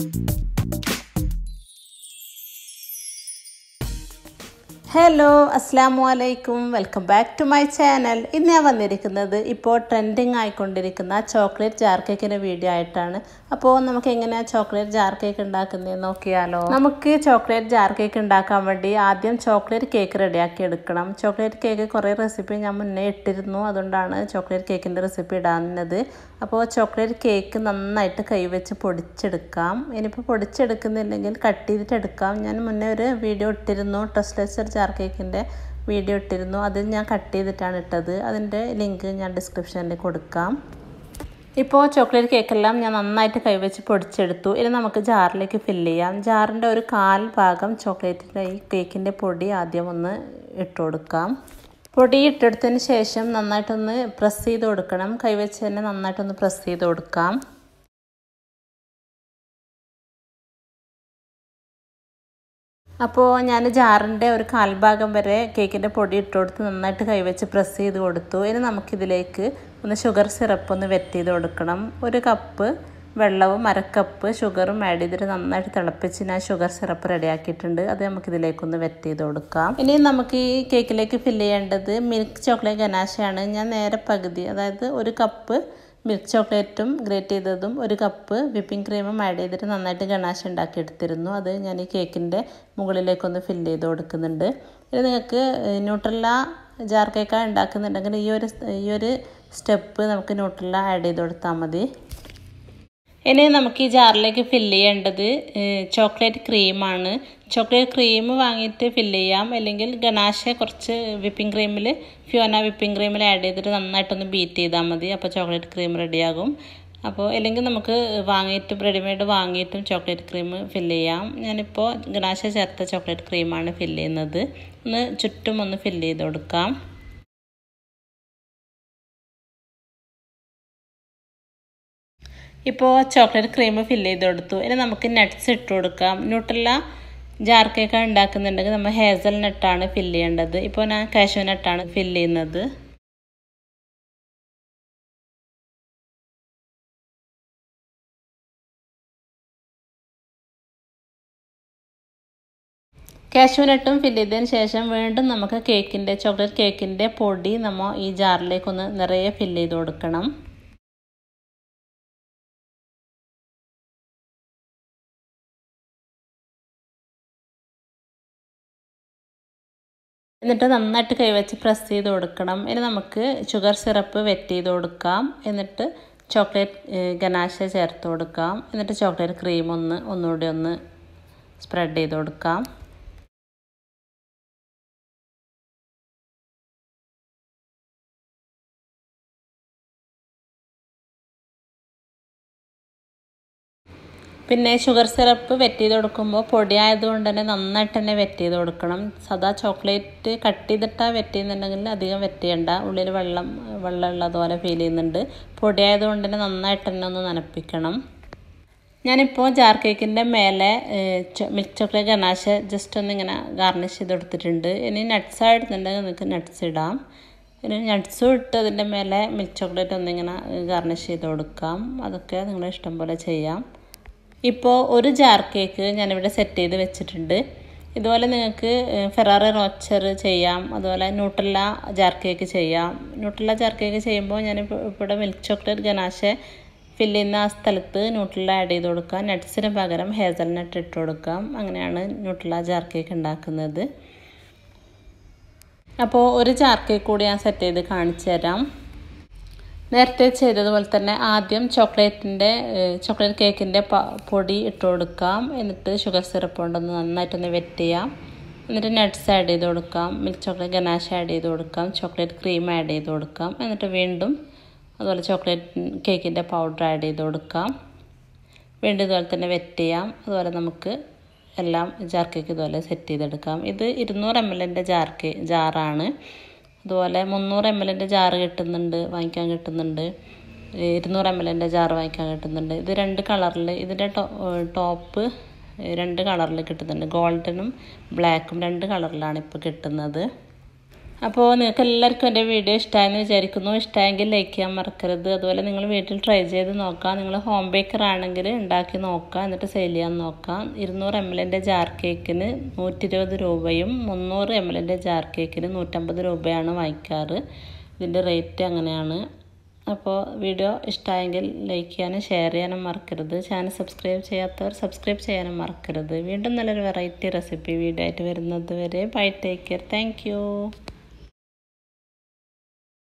hello അസ്സാമു അലൈക്കും welcome back to my channel ഇന്ന് ഞാൻ വന്നിരിക്കുന്നത് ഇപ്പോൾ ട്രെൻഡിങ് ആയിക്കൊണ്ടിരിക്കുന്ന ചോക്ലേറ്റ് ജാർ കേക്കിൻ്റെ വീഡിയോ ആയിട്ടാണ് അപ്പോൾ നമുക്ക് എങ്ങനെയാണ് ചോക്ലേറ്റ് ജാർ കേക്ക് ഉണ്ടാക്കുന്നത് നോക്കിയാലോ നമുക്ക് ചോക്ലേറ്റ് ജാർ കേക്ക് ഉണ്ടാക്കാൻ വേണ്ടി ആദ്യം ചോക്ലേറ്റ് കേക്ക് റെഡിയാക്കി എടുക്കണം ചോക്ലേറ്റ് കേക്ക് കുറേ റെസിപ്പി ഞാൻ മുന്നേ ഇട്ടിരുന്നു അതുകൊണ്ടാണ് ചോക്ലേറ്റ് കേക്കിൻ്റെ റെസിപ്പി ഇടാവുന്നത് അപ്പോൾ ചോക്ലേറ്റ് കേക്ക് നന്നായിട്ട് കൈവച്ച് പൊടിച്ചെടുക്കാം ഇനിയിപ്പോൾ പൊടിച്ചെടുക്കുന്നില്ലെങ്കിൽ കട്ട് ചെയ്തിട്ട് എടുക്കാം ഞാൻ മുന്നേ ഒരു വീഡിയോ ഇട്ടിരുന്നു ടെസ്റ്റർ ജാർ കേക്കിൻ്റെ വീഡിയോ ഇട്ടിരുന്നു അത് ഞാൻ കട്ട് ചെയ്തിട്ടാണ് ഇട്ടത് അതിൻ്റെ ലിങ്ക് ഞാൻ ഡിസ്ക്രിപ്ഷനിൽ കൊടുക്കാം ഇപ്പോൾ ചോക്ലേറ്റ് കേക്കെല്ലാം ഞാൻ നന്നായിട്ട് കൈവച്ച് പൊടിച്ചെടുത്തു ഇനി നമുക്ക് ജാറിലേക്ക് ഫില്ല് ചെയ്യാം ജാറിൻ്റെ ഒരു കാൽ ഭാഗം ചോക്ലേറ്റിൻ്റെ ഈ കേക്കിൻ്റെ പൊടി ആദ്യം ഒന്ന് ഇട്ട് കൊടുക്കാം പൊടി ഇട്ടെടുത്തതിന് ശേഷം നന്നായിട്ടൊന്ന് പ്രസ് ചെയ്ത് കൊടുക്കണം കൈവച്ച് തന്നെ നന്നായിട്ടൊന്ന് പ്രസ് ചെയ്ത് കൊടുക്കാം അപ്പോൾ ഞാൻ ജാറിൻ്റെ ഒരു കാൽഭാഗം വരെ കേക്കിൻ്റെ പൊടി ഇട്ട് കൊടുത്ത് നന്നായിട്ട് കൈവച്ച് പ്രസ് ചെയ്ത് കൊടുത്തു ഇനി നമുക്കിതിലേക്ക് ഒന്ന് ഷുഗർ സിറപ്പ് ഒന്ന് വെറ്റ് ചെയ്ത് കൊടുക്കണം ഒരു കപ്പ് വെള്ളവും അരക്കപ്പ് ഷുഗറും ആഡ് ചെയ്തിട്ട് നന്നായിട്ട് തിളപ്പിച്ച് ഞാൻ ഷുഗർ സിറപ്പ് റെഡിയാക്കിയിട്ടുണ്ട് അത് നമുക്കിതിലേക്കൊന്ന് വെറ്റ് ചെയ്ത് കൊടുക്കാം ഇനി നമുക്ക് ഈ കേക്കിലേക്ക് ഫില്ല് ചെയ്യേണ്ടത് മിൽക്ക് ചോക്ലേറ്റ് ഗനാശയാണ് ഞാൻ നേരെ പകുതി അതായത് ഒരു കപ്പ് മിൽക്ക് ചോക്ലേറ്റും ഗ്രേറ്റ് ചെയ്തതും ഒരു കപ്പ് വിപ്പിംഗ് ക്രീമും ആഡ് ചെയ്തിട്ട് നന്നായിട്ട് ഗണാശ ഉണ്ടാക്കി എടുത്തിരുന്നു അത് ഞാൻ ഈ കേക്കിൻ്റെ മുകളിലേക്കൊന്ന് ഫില്ല് ചെയ്ത് കൊടുക്കുന്നുണ്ട് ഇനി നിങ്ങൾക്ക് ന്യൂട്രല്ല ജാർ കേക്കാണ് ഉണ്ടാക്കുന്നുണ്ടെങ്കിൽ ഈ ഒരു ഈ ഒരു സ്റ്റെപ്പ് നമുക്ക് ന്യൂട്രല്ല ആഡ് ചെയ്ത് കൊടുത്താൽ മതി ഇനി നമുക്ക് ഈ ജാറിലേക്ക് ഫില്ല് ചെയ്യേണ്ടത് ചോക്ലേറ്റ് ക്രീമാണ് ചോക്ലേറ്റ് ക്രീം വാങ്ങിയിട്ട് ഫില്ല് ചെയ്യാം അല്ലെങ്കിൽ ഗനാശ കുറച്ച് വിപ്പിംഗ് ക്രീമിൽ ഫിയോന വിപ്പിംഗ് ക്രീമിൽ ആഡ് ചെയ്തിട്ട് നന്നായിട്ടൊന്ന് ബീറ്റ് ചെയ്താൽ മതി അപ്പോൾ ചോക്ലേറ്റ് ക്രീം റെഡിയാകും അപ്പോൾ അല്ലെങ്കിൽ നമുക്ക് വാങ്ങിയിട്ടും റെഡിമെയ്ഡ് വാങ്ങിയിട്ടും ചോക്ലേറ്റ് ക്രീം ഫില്ല് ചെയ്യാം ഞാനിപ്പോൾ ഗനാശ ചേർത്ത ചോക്ലേറ്റ് ക്രീമാണ് ഫില്ല് ചെയ്യുന്നത് ഒന്ന് ചുറ്റും ഒന്ന് ഫില്ല് ചെയ്ത് കൊടുക്കാം ഇപ്പോൾ ചോക്ലേറ്റ് ക്രീം ഫില്ല് ചെയ്ത് കൊടുത്തു ഇനി നമുക്ക് നട്ട്സ് ഇട്ട് കൊടുക്കാം ന്യൂട്രല്ല ജാർ കേക്ക് ഉണ്ടാക്കുന്നുണ്ടെങ്കിൽ നമ്മൾ ഹേസൽ നട്ടാണ് ഫില്ല് ചെയ്യേണ്ടത് ഇപ്പോൾ ഞാൻ കാഷ്യൂ നട്ടാണ് ഫില്ല് ചെയ്യുന്നത് കാഷ്യൂ നട്ടും ഫില്ല് ചെയ്തതിന് ശേഷം വീണ്ടും നമുക്ക് കേക്കിൻ്റെ ചോക്ലേറ്റ് കേക്കിൻ്റെ പൊടി നമ്മൾ ഈ ജാറിലേക്കൊന്ന് നിറയെ ഫില്ല് ചെയ്ത് കൊടുക്കണം എന്നിട്ട് നന്നായിട്ട് കൈവച്ച് പ്രസ് ചെയ്ത് കൊടുക്കണം ഇനി നമുക്ക് ഷുഗർ സിറപ്പ് വെറ്റ് ചെയ്ത് കൊടുക്കാം എന്നിട്ട് ചോക്ലേറ്റ് ഗനാശ ചേർത്ത് കൊടുക്കാം എന്നിട്ട് ചോക്ലേറ്റ് ക്രീം ഒന്ന് ഒന്നുകൂടി ഒന്ന് സ്പ്രെഡ് ചെയ്ത് കൊടുക്കാം പിന്നെ ഷുഗർ സിറപ്പ് വെറ്റ് ചെയ്ത് കൊടുക്കുമ്പോൾ പൊടിയായതുകൊണ്ട് തന്നെ നന്നായിട്ട് തന്നെ വെറ്റ് ചെയ്ത് കൊടുക്കണം സദാ ചോക്ലേറ്റ് കട്ട് ചെയ്തിട്ടാണ് വെറ്റ് ചെയ്യുന്നുണ്ടെങ്കിൽ അധികം വെറ്റ് ചെയ്യണ്ട ഉള്ളിൽ വെള്ളം വെള്ളം ഉള്ളതുപോലെ ഫീൽ ചെയ്യുന്നുണ്ട് പൊടിയായതുകൊണ്ട് തന്നെ നന്നായിട്ട് തന്നെ ഒന്ന് നനപ്പിക്കണം ഞാനിപ്പോൾ ജാർ കേക്കിൻ്റെ മേലെ മിൽക്ക് ചോക്ലേറ്റ് ഗനാശ ജസ്റ്റ് ഒന്ന് ഇങ്ങനെ ഗാർണിഷ് ചെയ്ത് കൊടുത്തിട്ടുണ്ട് ഇനി നട്ട്സ് ആയിട്ടുണ്ടെങ്കിൽ നിങ്ങൾക്ക് നട്ട്സ് ഇടാം ഇനി നട്ട്സും ഇട്ട് അതിൻ്റെ മേലെ മിൽക്ക് ചോക്ലേറ്റ് ഒന്നിങ്ങനെ ഗാർണിഷ് ചെയ്ത് കൊടുക്കാം അതൊക്കെ നിങ്ങളുടെ ഇഷ്ടം പോലെ ചെയ്യാം ഇപ്പോൾ ഒരു ജാർ കേക്ക് ഞാനിവിടെ സെറ്റ് ചെയ്ത് വെച്ചിട്ടുണ്ട് ഇതുപോലെ നിങ്ങൾക്ക് ഫെറാറി റോച്ചർ ചെയ്യാം അതുപോലെ ന്യൂട്രല്ല ജാർ കേക്ക് ചെയ്യാം ന്യൂട്രല്ല ജാർ കേക്ക് ചെയ്യുമ്പോൾ ഞാൻ ഇവിടെ മിൽക്ക് ചോക്ലേറ്റ് ഗനാശ ഫില്ല് ചെയ്യുന്ന ആ സ്ഥലത്ത് ന്യൂട്രല്ല ആഡ് ചെയ്ത് കൊടുക്കാം നട്ട്സിന് പകരം ഹേസൽ നട്ട് ഇട്ട് കൊടുക്കാം അങ്ങനെയാണ് ന്യൂട്രല്ല ജാർ കേക്ക് ഉണ്ടാക്കുന്നത് അപ്പോൾ ഒരു ജാർ കേക്ക് കൂടി ഞാൻ സെറ്റ് ചെയ്ത് കാണിച്ചു തരാം നേരത്തെ ചെയ്തതുപോലെ തന്നെ ആദ്യം ചോക്ലേറ്റിൻ്റെ ചോക്ലേറ്റ് കേക്കിൻ്റെ പൊടി ഇട്ട് കൊടുക്കാം എന്നിട്ട് ഷുഗർ സിറപ്പ് കൊണ്ടൊന്ന് നന്നായിട്ടൊന്ന് വെറ്റ് ചെയ്യാം എന്നിട്ട് നട്ട്സ് ആഡ് ചെയ്ത് കൊടുക്കാം മിൽക്ക് ചോക്ലേറ്റ് ഗനാശ ആഡ് ചെയ്ത് കൊടുക്കാം ചോക്ലേറ്റ് ക്രീം ആഡ് ചെയ്ത് കൊടുക്കാം എന്നിട്ട് വീണ്ടും അതുപോലെ ചോക്ലേറ്റ് കേക്കിൻ്റെ പൗഡർ ആഡ് ചെയ്ത് കൊടുക്കാം വീണ്ടും ഇതുപോലെ തന്നെ വെറ്റ് ചെയ്യാം അതുപോലെ നമുക്ക് എല്ലാം ജാർ കേക്ക് ഇതുപോലെ സെറ്റ് ചെയ്തെടുക്കാം ഇത് ഇരുന്നൂറ് എം എല്ലിൻ്റെ ജാർ കേ ജാറാണ് അതുപോലെ മുന്നൂറ് എം എല്ലിൻ്റെ ജാറ് കിട്ടുന്നുണ്ട് വാങ്ങിക്കാൻ കിട്ടുന്നുണ്ട് ഇരുന്നൂറ് എം എല്ലിൻ്റെ ജാറ് വാങ്ങിക്കാൻ കിട്ടുന്നുണ്ട് ഇത് രണ്ട് കളറിൽ ഇതിൻ്റെ ടോപ്പ് രണ്ട് കളറിൽ കിട്ടുന്നുണ്ട് ഗോൾഡനും ബ്ലാക്കും രണ്ട് കളറിലാണ് ഇപ്പോൾ കിട്ടുന്നത് അപ്പോൾ നിങ്ങൾക്ക് എല്ലാവർക്കും എൻ്റെ വീഡിയോ ഇഷ്ടമായെന്ന് വിചാരിക്കുന്നു ഇഷ്ടമായെങ്കിൽ ലൈക്ക് ചെയ്യാൻ മറക്കരുത് അതുപോലെ നിങ്ങൾ വീട്ടിൽ ട്രൈ ചെയ്ത് നോക്കാം നിങ്ങൾ ഹോം ബേക്കർ ആണെങ്കിൽ ഉണ്ടാക്കി നോക്കാം എന്നിട്ട് സെയിൽ ചെയ്യാൻ നോക്കാം ഇരുന്നൂറ് എം എല്ലിൻ്റെ ജാർ കേക്കിന് നൂറ്റി ഇരുപത് രൂപയും മുന്നൂറ് എം എല്ലിൻ്റെ ജാർ കേക്കിന് നൂറ്റമ്പത് രൂപയാണ് വാങ്ങിക്കാറ് ഇതിൻ്റെ റേറ്റ് അങ്ങനെയാണ് അപ്പോൾ വീഡിയോ ഇഷ്ടമായെങ്കിൽ ലൈക്ക് ചെയ്യാനും ഷെയർ ചെയ്യാനും മറക്കരുത് ചാനൽ സബ്സ്ക്രൈബ് ചെയ്യാത്തവർ സബ്സ്ക്രൈബ് ചെയ്യാനും മറക്കരുത് വീണ്ടും നല്ലൊരു വെറൈറ്റി റെസിപ്പി വീഡിയോ ആയിട്ട് വരുന്നത് വരെ ബൈ ടേക്ക് കെയർ താങ്ക്